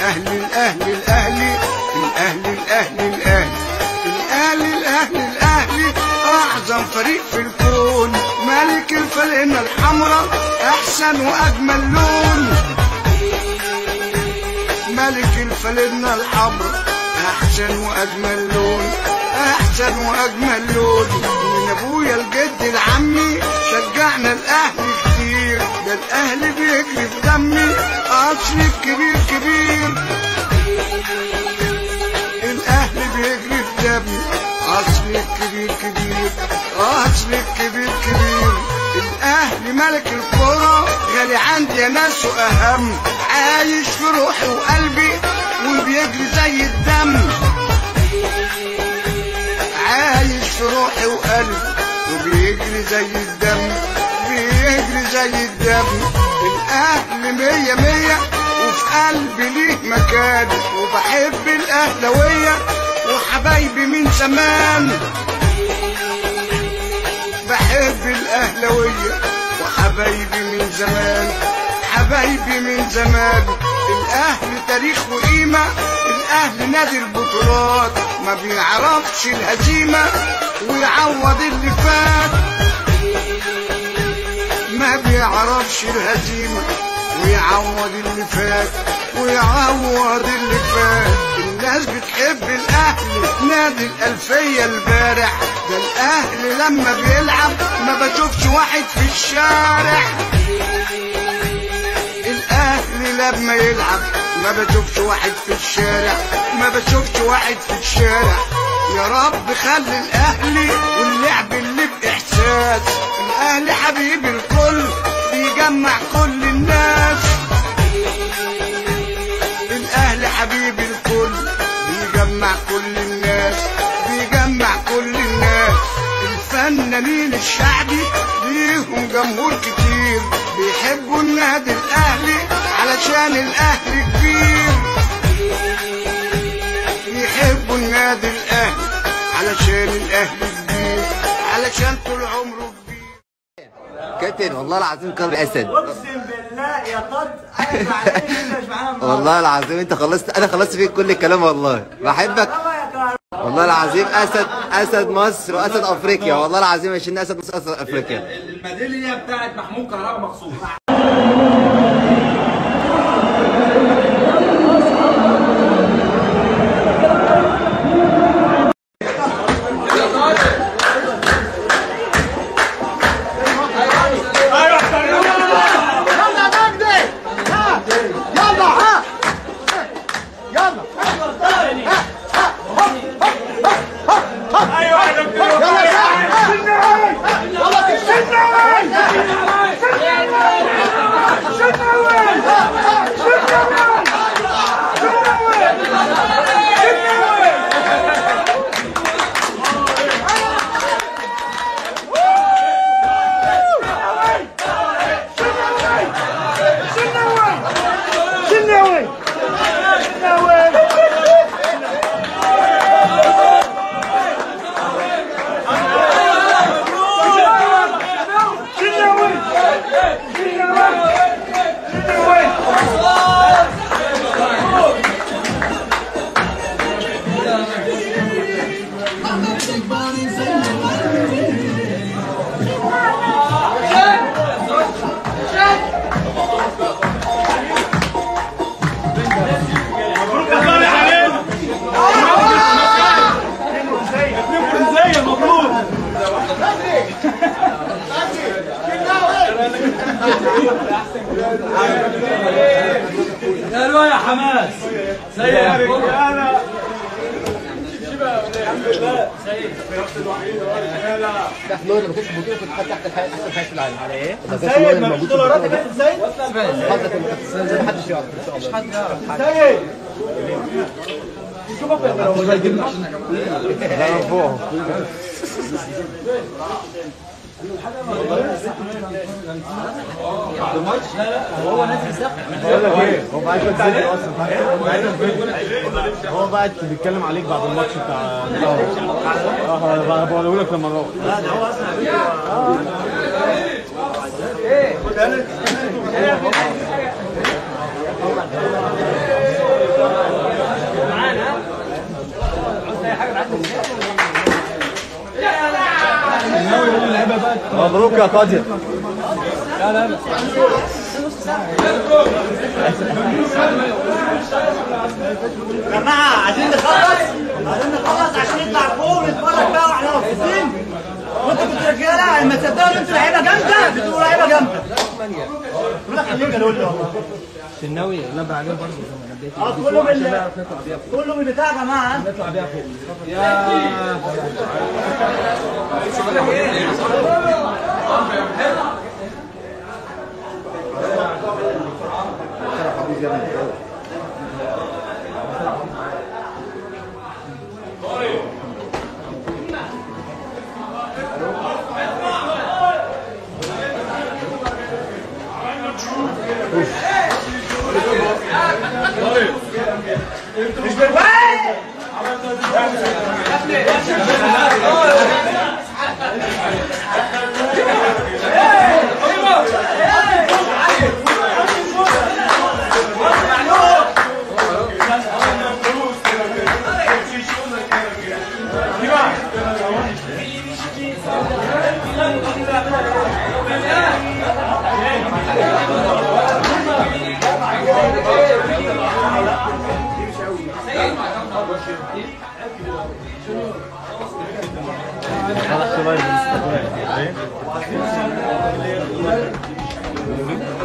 الاهلي الاهلي الاهلي الاهلي الاهلي الاهلي الاهلي الاهلي الاهلي اعظم فريق في الكون ملك الفلانة الحمراء احسن واجمل لون ملك الفلانة الحمراء احسن واجمل لون احسن واجمل لون من ابويا الجد العمي شجعنا الاهلي كتير ده الاهلي بيجري في دمي اصلي الكبير كبير الاهلي بيجري في دمي اصلي الكبير كبير اصلي الكبير كبير الاهلي ملك الكرة غالي عندي يا ناس واهم عايش في روحي وقلبي وبيجري زي الدم عايش في روحي وقلبي وبيجري زي الدم بيجري زي الدم الاهل مية مية وفي قلبي ليه مكان وبحب الاهلوية وحبايبي من زمان بحب الاهلوية وحبايبي من زمان حبايبي من زمان الاهل تاريخ وقيمة الاهل نادي البطولات ما بيعرفش الهزيمة ويعوض اللي فات ما بيعرفش الهزيمة ويعوض اللي فات ويعوض اللي فات الناس بتحب الاهلي نادي الالفية البارح ده الاهلي لما بيلعب ما بشوفش واحد في الشارع الاهلي لما يلعب ما بشوفش واحد في الشارع ما بشوفش واحد في الشارع يا رب خلي الاهلي واللعب اللي باحساس الاهلي حبيب الكل بيجمع كل الناس الاهلي حبيب الكل بيجمع كل الناس بيجمع كل الناس الفنانين الشعبي ليهم جمهور كتير بيحبوا النادي الاهلي علشان الاهلي كبير بيحبوا النادي الاهلي علشان الاهلي كبير علشان طول عمره كبير كابتن والله العظيم قلب اسد اقسم بالله يا قد انا زعلان انت مش معانا النهارده والله العظيم انت خلصت انا خلصت فيك كل الكلام والله بحبك يلا يا كار والله العظيم اسد اسد مصر واسد افريقيا والله العظيم عشان اسد مصر اسد افريقيا الميداليه بتاعت محمود كهربا مخصوص قالوا يا حماس سيد يا رجاله محمود ما كنتش بطوله كنت خدت تحت الحياه احسن حاجه في العالم على ايه؟ سيد ما فيش دولارات يا كابتن سيد حضرتك ما حدش يعرف ان شاء الله مش حد سيد شوفك يا كابتن هو بقى بيتكلم عليك بعد الماتش بتاع اه بقوله لك لما نروح مبروك يا قاضي يا جماعه عايزين نخلص عايزين نخلص عشان نطلع فوق ونتفرج بقى واحنا مبسوطين وانتوا كنتوا رجاله لما تصدقوا ان انتوا لعيبه جامده بتبقوا لعيبه جامده ربنا يخليك يا لولي والله الشناوي نبع عليه برضه اه كله بال كله بالبتاع يا جماعه نطلع بيها فوق مش بالوقت خلاص شباب